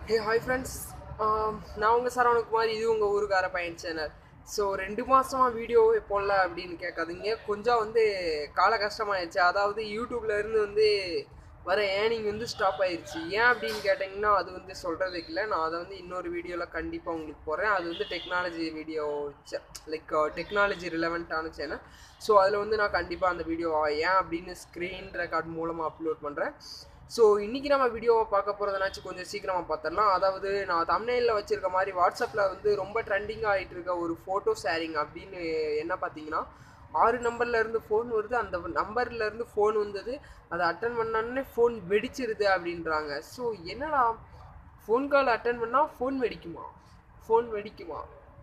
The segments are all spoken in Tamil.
ஹே ஹாய் ஃப்ரெண்ட்ஸ் நான் உங்கள் சரவணகுமார் இது உங்கள் ஊருக்கார பையன் சேனல் ஸோ ரெண்டு மாதமாக வீடியோ போடல அப்படின்னு கேட்காதீங்க கொஞ்சம் வந்து கால கஷ்டமாயிடுச்சு அதாவது யூடியூப்ல இருந்து வந்து வர ஏர்னிங் வந்து ஸ்டாப் ஆயிடுச்சு ஏன் அப்படின்னு கேட்டிங்கன்னா அது வந்து சொல்கிறதுக்கு இல்லை நான் அதை வந்து இன்னொரு வீடியோவில் கண்டிப்பாக உங்களுக்கு போடுறேன் அது வந்து டெக்னாலஜி வீடியோ லைக் டெக்னாலஜி ரிலவெண்ட்டான சேனல் ஸோ அதில் வந்து நான் கண்டிப்பாக அந்த வீடியோ ஏன் அப்படின்னு ஸ்க்ரீன் ரெக்கார்ட் மூலமாக அப்லோட் பண்ணுறேன் ஸோ இன்றைக்கி நம்ம வீடியோவை பார்க்க போகிறதுனாச்சும் கொஞ்சம் சீக்கிரமாக பார்த்துடலாம் அதாவது நான் தமிழ்நிலையில் வச்சுருக்க மாதிரி வாட்ஸ்அப்பில் வந்து ரொம்ப ட்ரெண்டிங்காக ஆகிட்டு இருக்க ஒரு ஃபோட்டோ ஷேரிங் அப்படின்னு என்ன பார்த்தீங்கன்னா ஆறு நம்பர்ல இருந்து ஃபோன் வருது அந்த நம்பர்ல இருந்து ஃபோன் வந்தது அதை அட்டன் பண்ணோடனே ஃபோன் வெடிச்சிருது அப்படின்றாங்க ஸோ என்னடா ஃபோன் கால் அட்டன் பண்ணால் ஃபோன் வெடிக்குமா ஃபோன் வெடிக்குமா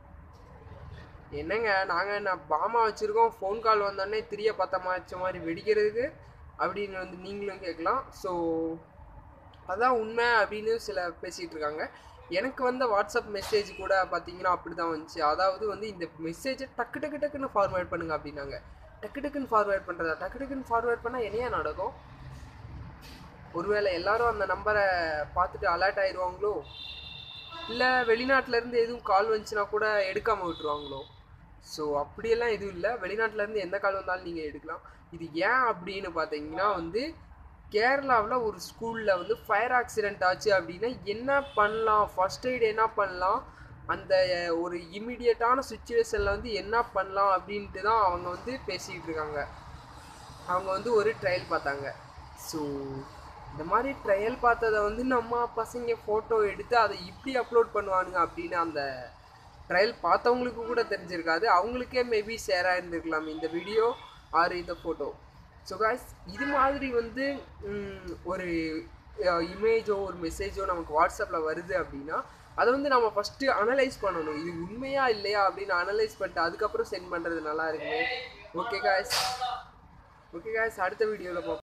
என்னங்க நாங்கள் என்ன பாமா வச்சுருக்கோம் ஃபோன் கால் வந்தோடனே திரிய பத்தமா வச்ச மாதிரி வெடிக்கிறதுக்கு அப்படின்னு வந்து நீங்களும் கேட்கலாம் ஸோ அதான் உண்மை அப்படின்னு சில பேசிகிட்டு இருக்காங்க எனக்கு வந்த வாட்ஸ்அப் மெசேஜ் கூட பார்த்தீங்கன்னா அப்படி தான் வந்துச்சு அதாவது வந்து இந்த மெசேஜை டக்கு டக்கு டக்குன்னு ஃபார்வேர்ட் பண்ணுங்க அப்படின்னாங்க டக்கு டக்குன்னு ஃபார்வேர்ட் பண்ணுறதா டக்கு டக்குன்னு ஃபார்வேர்ட் பண்ணால் என்னையா நடக்கும் ஒருவேளை எல்லாரும் அந்த நம்பரை பார்த்துட்டு அலர்ட் ஆயிடுவாங்களோ இல்லை வெளிநாட்டிலேருந்து எதுவும் கால் வந்துச்சுன்னா கூட எடுக்காமல் விட்டுருவாங்களோ ஸோ அப்படியெல்லாம் எதுவும் இல்லை வெளிநாட்டிலேருந்து எந்த கால் வந்தாலும் நீங்கள் எடுக்கலாம் இது ஏன் அப்படின்னு பார்த்தீங்கன்னா வந்து கேரளாவில் ஒரு ஸ்கூலில் வந்து ஃபயர் ஆக்சிடெண்ட் ஆச்சு அப்படின்னா என்ன பண்ணலாம் ஃபர்ஸ்ட் எய்ட் என்ன பண்ணலாம் அந்த ஒரு இமிடியட்டான சுச்சுவேஷனில் வந்து என்ன பண்ணலாம் அப்படின்ட்டு தான் அவங்க வந்து பேசிக்கிட்டு இருக்காங்க அவங்க வந்து ஒரு ட்ரையல் பார்த்தாங்க ஸோ இந்த மாதிரி ட்ரையல் பார்த்ததை வந்து நம்ம பசங்க ஃபோட்டோ எடுத்து அதை இப்படி அப்லோட் பண்ணுவானுங்க அப்படின்னு அந்த ட்ரையல் பார்த்தவங்களுக்கு கூட தெரிஞ்சிருக்காது அவங்களுக்கே மேபி ஷேர் ஆகிருந்துருக்கலாம் இந்த வீடியோ ஆர் இந்த ஃபோட்டோ ஸோ காய்ஸ் இது மாதிரி வந்து ஒரு இமேஜோ ஒரு மெசேஜோ நமக்கு வாட்ஸ்அப்பில் வருது அப்படின்னா அதை வந்து நம்ம ஃபஸ்ட்டு அனலைஸ் பண்ணணும் இது உண்மையா இல்லையா அப்படின்னு அனலைஸ் பண்ணிட்டு அதுக்கப்புறம் சென்ட் பண்ணுறது நல்லா இருக்குமே ஓகே காய்ஸ் ஓகே காய்ஸ் அடுத்த வீடியோவில் பார்ப்போம்